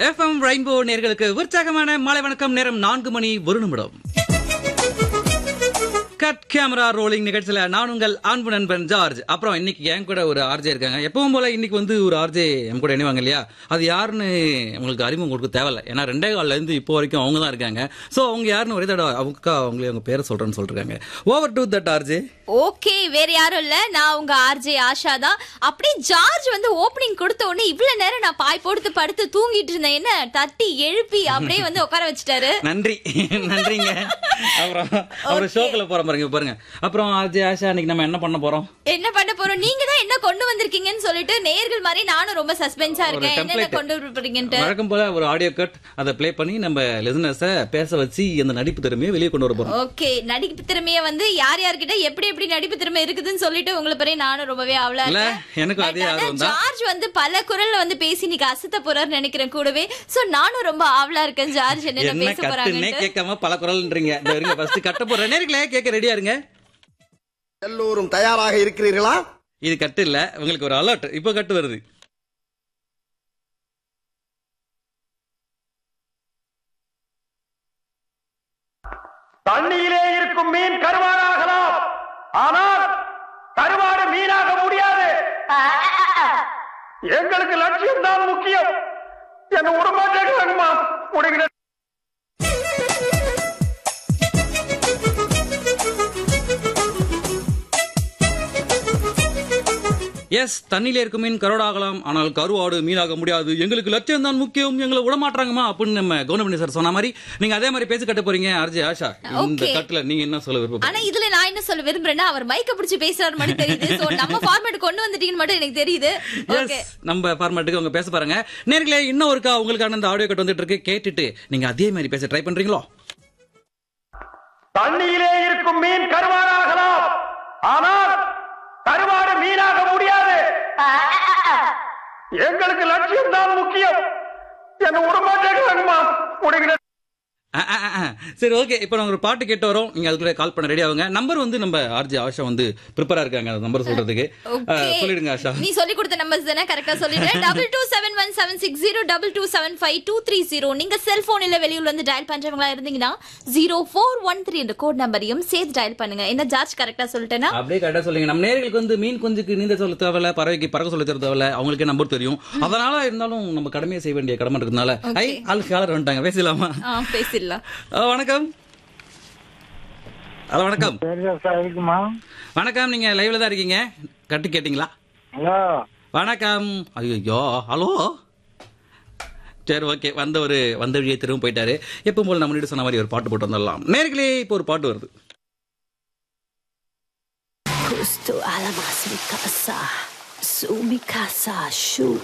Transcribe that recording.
FM rainbow நேர்களுக்கு உற்சாகமான மாலை வணக்கம் நேரம் நான்கு மணி ஒரு நிமிடம் கட் கேமரா ரோலிங் நிகழ்ச்சியில நான் உங்கள் அன்பு நண்பன் ஜார்ஜ் அப்புறம் இன்னைக்கு என் கூட ஒரு ஆர்ஜே இருக்காங்க எப்பவும் போல இன்னைக்கு வந்து ஒரு ஆர்ஜே என் கூட இணைவாங்க இல்லையா அது யாருன்னு உங்களுக்கு அறிமுகம் கொடுக்க தேவையில்ல ஏன்னா ரெண்டே கால்ல இருந்து இப்போ வரைக்கும் அவங்க தான் இருக்காங்க சோ அவங்க யாருன்னு ஒரே தடவை அவங்க அவங்களே அவங்க பேரை சொல்றேன்னு சொல்றாங்க over to that RJ okay வேற யாரும் இல்ல நான் உங்க ஆர்ஜே ஆஷா தான் அப்படியே ஜார்ஜ் வந்து ஓப்பனிங் கொடுத்த உடனே இவ்வளவு நேரம் நான் பாய் போடுத்து படுத்து தூங்கிட்டு இருந்தேன் என்ன தட்டி எழுப்பி அப்படியே வந்து உட்கார வச்சுட்டாரு நன்றி நன்றிங்க அப்புறம் அப்புறம் ஷோக்குள்ள போறோம் பாருங்க பாருங்க அப்புறம் ஆர்ஜே ஆஷா இன்னைக்கு நம்ம என்ன பண்ண போறோம் என்ன பண்ண போறோம் நீங்க தான் என்ன கொண்டு வந்திருக்கீங்கன்னு சொல்லிட்டு நேர்கள் மாதிரி நானும் ரொம்ப சஸ்பென்ஸா ஒரு இருக்கேன் என்னென்ன template. கொண்டு போறீங்கன்ட்டு வழக்கம் போல ஒரு ஆடியோ கட் அதை ப்ளே பண்ணி நம்ம லிசனர்ஸ பேச வச்சு அந்த நடிப்பு திறமையை வெளியே கொண்டு வர போறோம் ஓகே நடிப்பு திறமைய வந்து யார் யார்கிட்ட எப்படி எப்படி நடிப்பு திறமை இருக்குதுன்னு சொல்லிட்டு உங்களை பற்றி நானும் ரொம்பவே ஆவலா இல்ல, இருக்கேன் எனக்கும் அதே But ஆனா ஆர்வம் தான். ஜார்ஜ் வந்து பல குரல்ல வந்து பேசி இன்னைக்கு அசத்த போறாரு நினைக்கிறேன் கூடவே சோ நானும் ரொம்ப ஆவலா இருக்கேன் ஜார்ஜ் என்னென்ன என்ன பேச கட்டுன்னே போறாங்கன்னு கேட்காம பல குரல்ன்றீங்க இந்த இருங்க ஃபர்ஸ்ட் கட்ட போற நேர்களே கேட்க ரெடியா இருங்க எல்லோரும் தயாராக இருக்கிறீர்களா இது கட்டு இல்ல உங்களுக்கு ஒரு அலர்ட் இப்போ கட்டு வருது தண்ணியிலே இருக்கும் மீன் கருவாடாகலாம் ஆனால் கருவாடு மீனாக முடியாது எங்களுக்கு லட்சியம் தான் முக்கியம் என்ன உடம்பாட்டேங்கம்மா முடிகிற எஸ் தண்ணியில இருக்கும் மீன் கரோடாகலாம் ஆனால் கருவாடு மீனாக முடியாது எங்களுக்கு லட்சியம் தான் முக்கியம் எங்களை விடமாட்டாங்கம்மா அப்படின்னு நம்ம கவர்மெண்ட் சார் சொன்ன மாதிரி நீங்க அதே மாதிரி பேசி கட்ட போறீங்க அர்ஜி ஆஷா இந்த Okay. கட்டுல நீங்க என்ன சொல்ல விருப்பம் ஆனா இதுல நான் என்ன சொல்ல விரும்புறேன்னா அவர் மைக்க பிடிச்சு பேசுறாரு மட்டும் தெரியுது சோ நம்ம ஃபார்மேட் கொண்டு வந்துட்டீங்கன்னு மட்டும் எனக்கு தெரியுது ஓகே எஸ் நம்ம ஃபார்மேட்டுக்கு அவங்க பேச பாருங்க நேர்களே இன்னும் ஒருக்கா உங்களுக்கான அந்த ஆடியோ கட் வந்துட்டு இருக்கு கேட்டுட்டு நீங்க அதே மாதிரி பேச ட்ரை பண்றீங்களோ தண்ணியிலே இருக்கும் மீன் கருவாடாகலாம் ஆனால் கருவாடு மீனாக முடியாது எங்களுக்கு லட்சியம் தான் முக்கியம் என்ன உடம்பாட்டேங்கம்மா முடிகிற ஆ, ஆ, ஆ, ஆ. சரி ஓகே இப்போ நாங்க ஒரு பாட்டு கேட்டு வரோம் நீங்க அதுக்குள்ள கால் பண்ண ரெடி ஆகுங்க நம்பர் வந்து நம்ம ஆர்ஜி ஆஷா வந்து ப்ரிப்பரா இருக்காங்க அந்த நம்பர் சொல்றதுக்கு ஆ, ஓகே சொல்லிடுங்க ஆஷா நீ சொல்லி கொடுத்த நம்பர்ஸ் தானே கரெக்டா சொல்லிடுறேன் double two seven one seven six zero double two seven five two three zero நீங்க செல்போன் இல்ல வெளியூர்ல இருந்து டயல் பண்றவங்களா இருந்தீங்கன்னா ஜீரோ ஃபோர் ஒன் த்ரீ என்ற கோட் நம்பரையும் சேர்த்து டயல் பண்ணுங்க என்ன ஜார்ஜ் கரெக்டா சொல்லிட்டேனா அப்படியே கரெக்டா சொல்லுங்க நம்ம நேர்களுக்கு வந்து மீன் குஞ்சுக்கு நீந்த சொல்ல தேவையில்ல பறவைக்கு பறக்க சொல்ல தேவையில்ல அவங்களுக்கே நம்பர் தெரியும் அதனால இருந்தாலும் நம்ம கடமையை செய்ய வேண்டிய கடமை இருக்கிறதுனால ஐ ஆளு காலர் வந்துட்டாங்க பேசலாமா ஆ பேசிடலாம் ஆ, வணக்கம் ஹலோ வணக்கம் சரிதா இருக்குமா வணக்கம் நீங்க லைவ்ல தான் இருக்கீங்க கட்டு கேட்டிங்களா ஹலோ வணக்கம் ஐயோ ஹலோ சரி ஓகே வந்த ஒரு வந்த வழியே திரும்ப போயிட்டாரு எப்பவும் போல நம்ம சொன்ன மாதிரி ஒரு பாட்டு போட்டு வந்துடலாம் நேர்களே இப்போ ஒரு பாட்டு வருது Gusto alam sa mi casa, su mi casa, shu.